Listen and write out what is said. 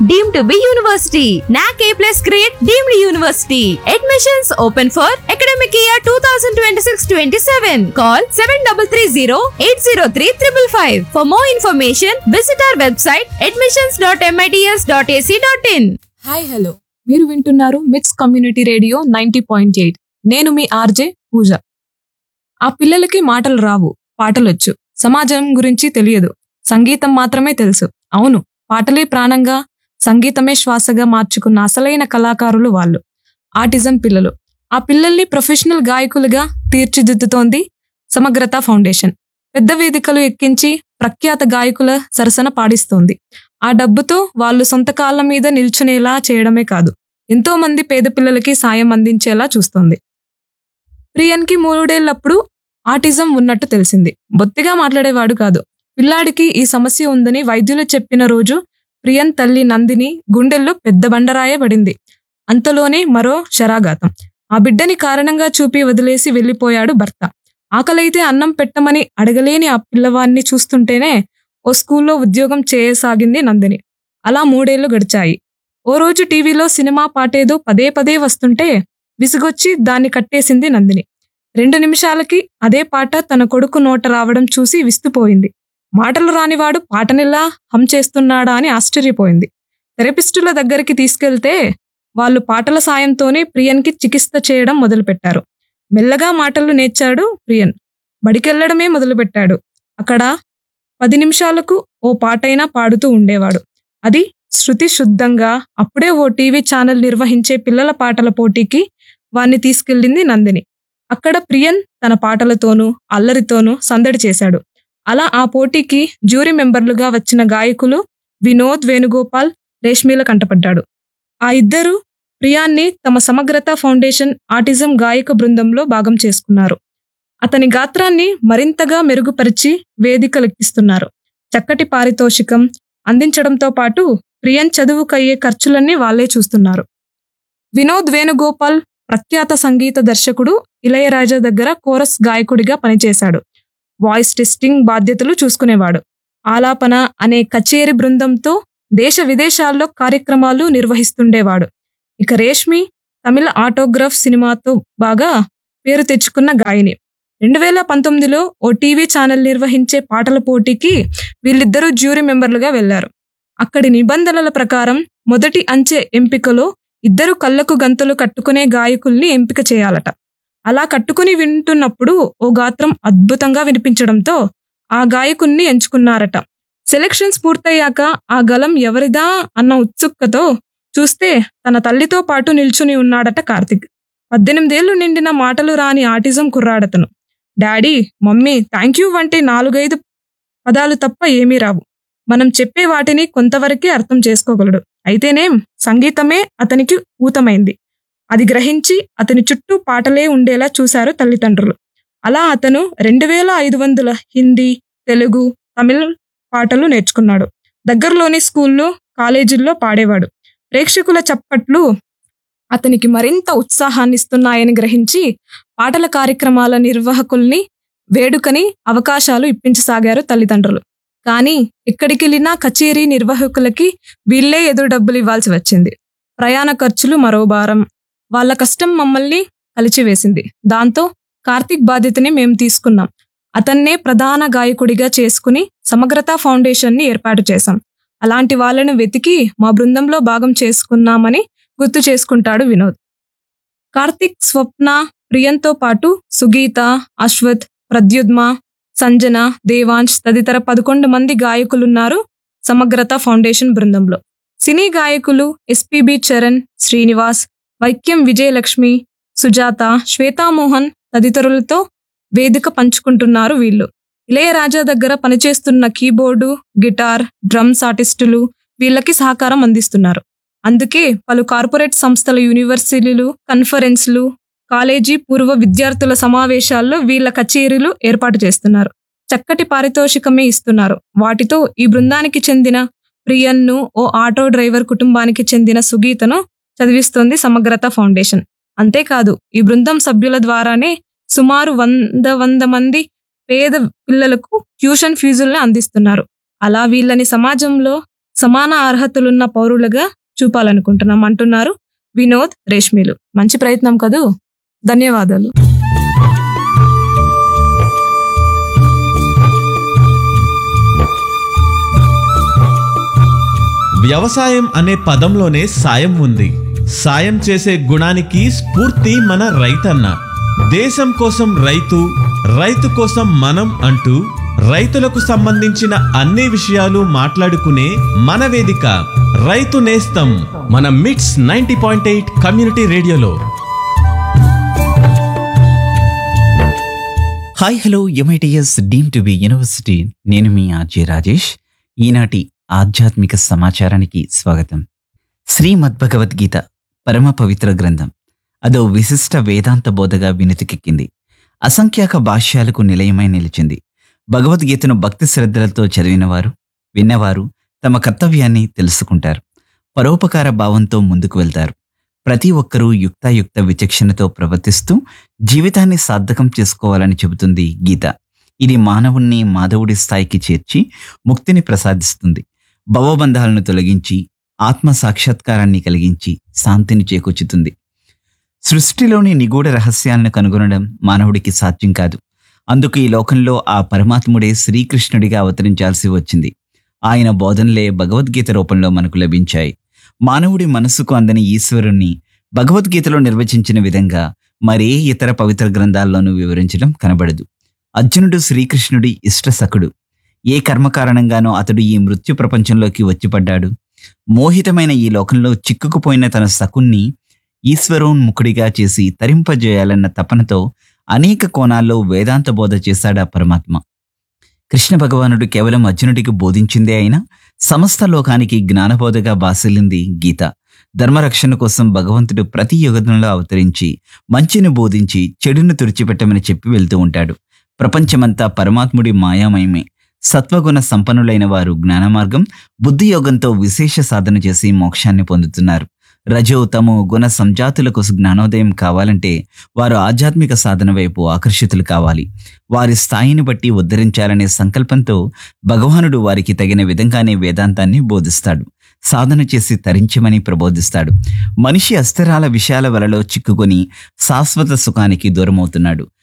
deemed to be university. NAC A plus grade deemed university. Admissions open for academic year 2026-27. Call 7330-803-555. For more information, visit our website admissions.mits.ac.in. Hi hello మీరు వింటున్నారు MITS community radio ninety point eight నేను మీ RJ పూజ ఆ పిల్లలకి మాటలు రావు పాటలొచ్చు సమాజం గురించి తెలియదు సంగీతం మాత్రమే తెలుసు అవును పాటలే ప్రాణంగా సంగీతమే శ్వాసగా మార్చుకున్న అసలైన కళాకారులు వాళ్ళు ఆటిజం పిల్లలు ఆ పిల్లల్ని ప్రొఫెషనల్ గాయకులుగా తీర్చిదిద్దుతోంది సమగ్రత ఫౌండేషన్ పెద్ద వేదికలు ఎక్కించి ప్రఖ్యాత గాయకుల సరసన పాడిస్తోంది ఆ డబ్బుతో వాళ్ళు సొంత కాళ్ళ మీద నిల్చునేలా చేయడమే కాదు ఎంతో మంది పేద పిల్లలకి సాయం అందించేలా చూస్తోంది ప్రియన్కి మూడేళ్లప్పుడు ఆటిజం ఉన్నట్టు తెలిసింది బొత్తిగా మాట్లాడేవాడు కాదు పిల్లాడికి ఈ సమస్య ఉందని వైద్యులు చెప్పిన రోజు ప్రియన్ తల్లి నందిని గుండెల్లో పెద్ద బండరాయే పడింది అంతలోనే మరో శరాఘాతం ఆ బిడ్డని కారణంగా చూపి వదిలేసి వెళ్లిపోయాడు భర్త ఆకలైతే అన్నం పెట్టమని అడగలేని ఆ పిల్లవాన్ని చూస్తుంటేనే ఓ స్కూల్లో ఉద్యోగం చేయసాగింది నందిని అలా మూడేళ్లు గడిచాయి ఓ రోజు టీవీలో సినిమా పాటేదో పదే పదే వస్తుంటే విసుగొచ్చి దాన్ని కట్టేసింది నందిని రెండు నిమిషాలకి అదే పాట తన కొడుకు నోట రావడం చూసి విస్తుపోయింది మాటలు రానివాడు పాటనిలా హం చేస్తున్నాడా అని ఆశ్చర్యపోయింది థెరపిస్టుల దగ్గరికి తీసుకెళ్తే వాళ్ళు పాటల సాయంతోనే ప్రియన్కి చికిత్స చేయడం మొదలుపెట్టారు మెల్లగా మాటలు నేర్చాడు ప్రియన్ బడికెళ్లడమే మొదలుపెట్టాడు అక్కడ పది నిమిషాలకు ఓ పాటైనా పాడుతూ ఉండేవాడు అది శృతి శుద్ధంగా అప్పుడే ఓ టీవీ ఛానల్ నిర్వహించే పిల్లల పాటల పోటీకి వాణ్ణి తీసుకెళ్ళింది నందిని అక్కడ ప్రియన్ తన పాటలతోనూ అల్లరితోనూ సందడి చేశాడు అలా ఆ పోటీకి జ్యూరీ మెంబర్లుగా వచ్చిన గాయకులు వినోద్ వేణుగోపాల్ రేష్మిల కంటపడ్డాడు ఆ ఇద్దరు ప్రియాన్ని తమ సమగ్రత ఫౌండేషన్ ఆటిజం గాయక బృందంలో భాగం చేసుకున్నారు అతని గాత్రాన్ని మరింతగా మెరుగుపరిచి వేదికలెక్కిస్తున్నారు చక్కటి పారితోషికం అందించడంతో పాటు ప్రియన్ చదువుకయ్యే ఖర్చులన్నీ వాళ్లే చూస్తున్నారు వినోద్ వేణుగోపాల్ ప్రఖ్యాత సంగీత దర్శకుడు ఇళయరాజా దగ్గర కోరస్ గాయకుడిగా పనిచేశాడు వాయిస్ టెస్టింగ్ బాధ్యతలు చూసుకునేవాడు ఆలాపన అనే కచేరీ బృందంతో దేశ విదేశాల్లో కార్యక్రమాలు నిర్వహిస్తుండేవాడు ఇక రేష్మి తమిళ ఆటోగ్రాఫ్ సినిమాతో బాగా పేరు తెచ్చుకున్న గాయని రెండు వేల పంతొమ్మిదిలో ఓ టీవీ ఛానల్ నిర్వహించే పాటల పోటీకి వీళ్ళిద్దరూ జ్యూరీ మెంబర్లుగా వెళ్లారు అక్కడి నిబంధనల ప్రకారం మొదటి అంచె ఎంపికలో ఇద్దరు కళ్ళకు గంతలు కట్టుకునే గాయకుల్ని ఎంపిక చేయాలట అలా కట్టుకుని వింటున్నప్పుడు ఓ గాత్రం అద్భుతంగా వినిపించడంతో ఆ గాయకుణ్ణి ఎంచుకున్నారట సెలక్షన్స్ పూర్తయ్యాక ఆ గలం ఎవరిదా అన్న ఉత్సుకతో చూస్తే తన తల్లితో పాటు నిల్చుని ఉన్నాడట కార్తిక్ పద్దెనిమిదేళ్లు నిండిన మాటలు రాని ఆటిజం కుర్రాడతను డాడీ మమ్మీ థ్యాంక్ యూ వంటి నాలుగైదు పదాలు తప్ప ఏమీ రావు మనం చెప్పే వాటిని కొంతవరకే అర్థం చేసుకోగలడు అయితేనేం సంగీతమే అతనికి ఊతమైంది అది గ్రహించి అతని చుట్టూ పాటలే ఉండేలా చూశారు తల్లిదండ్రులు అలా అతను రెండు వేల ఐదు వందల హిందీ తెలుగు తమిళ పాటలు నేర్చుకున్నాడు దగ్గరలోని స్కూల్లో కాలేజీల్లో పాడేవాడు ప్రేక్షకుల చప్పట్లు అతనికి మరింత ఉత్సాహాన్ని ఇస్తున్నాయని గ్రహించి పాటల కార్యక్రమాల నిర్వాహకుల్ని వేడుకని అవకాశాలు ఇప్పించసాగారు తల్లిదండ్రులు కానీ ఎక్కడికెళ్ళినా కచేరీ నిర్వాహకులకి వీళ్ళే ఎదురు డబ్బులు ఇవ్వాల్సి వచ్చింది ప్రయాణ ఖర్చులు మరో భారం వాళ్ళ కష్టం మమ్మల్ని కలిచివేసింది దాంతో కార్తీక్ బాధ్యతని మేము తీసుకున్నాం అతన్నే ప్రధాన గాయకుడిగా చేసుకుని సమగ్రత ఫౌండేషన్ ని ఏర్పాటు చేశాం అలాంటి వాళ్ళను వెతికి మా బృందంలో భాగం చేసుకున్నామని గుర్తు చేసుకుంటాడు వినోద్ కార్తిక్ స్వప్న ప్రియంతో పాటు సుగీత అశ్వత్ ప్రద్యుద్మ సంజన దేవాంశ్ తదితర పదకొండు మంది గాయకులున్నారు సమగ్రత ఫౌండేషన్ బృందంలో సినీ గాయకులు ఎస్పిబి చరణ్ శ్రీనివాస్ వైక్యం విజయలక్ష్మి సుజాత శ్వేతామోహన్ తదితరులతో వేదిక పంచుకుంటున్నారు వీళ్ళు ఇళయరాజా దగ్గర పనిచేస్తున్న కీబోర్డు గిటార్ డ్రమ్స్ ఆర్టిస్టులు వీళ్ళకి సహకారం అందిస్తున్నారు అందుకే పలు కార్పొరేట్ సంస్థల యూనివర్సిటీలు కన్ఫరెన్స్లు కాలేజీ పూర్వ విద్యార్థుల సమావేశాల్లో వీళ్ళ కచేరీలు ఏర్పాటు చేస్తున్నారు చక్కటి పారితోషికమే ఇస్తున్నారు వాటితో ఈ బృందానికి చెందిన ప్రియన్ను ఓ ఆటో డ్రైవర్ కుటుంబానికి చెందిన సుగీతను చదివిస్తోంది సమగ్రత ఫౌండేషన్ అంతేకాదు ఈ బృందం సభ్యుల ద్వారానే సుమారు వంద వంద మంది పేద పిల్లలకు ట్యూషన్ ఫీజుల్ని అందిస్తున్నారు అలా వీళ్ళని సమాజంలో సమాన అర్హతలున్న పౌరులుగా చూపాలనుకుంటున్నాం అంటున్నారు వినోద్ రేష్మిలు మంచి ప్రయత్నం కదూ ధన్యవాదాలు వ్యవసాయం అనే పదంలోనే సాయం ఉంది సాయం చేసే గుణానికి స్ఫూర్తి మన రైతన్న దేశం కోసం రైతు రైతు కోసం మనం అంటూ రైతులకు సంబంధించిన అన్ని విషయాలు మాట్లాడుకునే మన వేదిక రైతు నేస్తం మన MITS ninety point eight community రేడియోలో hi hello MITS deemed to be university నేను మీ ఆర్జే రాజేష్ ఈనాటి ఆధ్యాత్మిక సమాచారానికి స్వాగతం శ్రీమద్భగవద్గీత పరమ పవిత్ర గ్రంథం అదో విశిష్ట వేదాంత బోధగా వినుతికెక్కింది అసంఖ్యాక భాష్యాలకు నిలయమై నిలిచింది భగవద్గీతను భక్తి శ్రద్ధలతో చదివినవారు విన్నవారు తమ కర్తవ్యాన్ని తెలుసుకుంటారు పరోపకార భావంతో ముందుకు వెళ్తారు ప్రతి ఒక్కరూ యుక్తాయుక్త విచక్షణతో ప్రవర్తిస్తూ జీవితాన్ని సార్థకం చేసుకోవాలని చెబుతుంది గీత ఇది మానవుణ్ణి మాధవుడి స్థాయికి చేర్చి ముక్తిని ప్రసాదిస్తుంది భవబంధాలను తొలగించి ఆత్మ సాక్షాత్కారాన్ని కలిగించి శాంతిని చేకూర్చుతుంది సృష్టిలోని నిగూఢ రహస్యాలను కనుగొనడం మానవుడికి సాధ్యం కాదు అందుకు ఈ లోకంలో ఆ పరమాత్ముడే శ్రీకృష్ణుడిగా అవతరించాల్సి వచ్చింది ఆయన బోధనలే భగవద్గీత రూపంలో మనకు లభించాయి మానవుడి మనస్సుకు అందని ఈశ్వరుణ్ణి భగవద్గీతలో నిర్వచించిన విధంగా మరే ఇతర పవిత్ర గ్రంథాల్లోనూ వివరించడం కనబడదు అర్జునుడు శ్రీకృష్ణుడి ఇష్టసఖుడు ఏ కర్మ కారణంగానో అతడు ఈ మృత్యు ప్రపంచంలోకి వచ్చిపడ్డాడు మోహితమైన ఈ లోకంలో చిక్కుకుపోయిన తన సకుణ్ణి ఈశ్వరోన్ముఖుడిగా చేసి తరింపజేయాలన్న తపనతో అనేక కోణాల్లో వేదాంత బోధ చేశాడా పరమాత్మ కృష్ణ భగవానుడు కేవలం అర్జునుడికి బోధించిందే అయినా సమస్త లోకానికి జ్ఞానబోధగా బాసిల్లింది గీత ధర్మరక్షణ కోసం భగవంతుడు ప్రతి యుగంలో అవతరించి మంచిని బోధించి చెడును తుడిచిపెట్టమని చెప్పి వెళ్తూ ఉంటాడు ప్రపంచమంతా పరమాత్ముడి మాయామయమే సత్వగుణ సంపన్నులైన వారు జ్ఞానమార్గం బుద్ధి యోగంతో విశేష సాధన చేసి మోక్షాన్ని పొందుతున్నారు రజో తమో గుణ సంజాతులకు జ్ఞానోదయం కావాలంటే వారు ఆధ్యాత్మిక సాధన వైపు ఆకర్షితులు కావాలి వారి స్థాయిని బట్టి ఉద్ధరించాలనే సంకల్పంతో భగవానుడు వారికి తగిన విధంగానే వేదాంతాన్ని బోధిస్తాడు సాధన చేసి తరించమని ప్రబోధిస్తాడు మనిషి అస్థిరాల విషయాల వలలో చిక్కుకొని శాశ్వత సుఖానికి దూరమవుతున్నాడు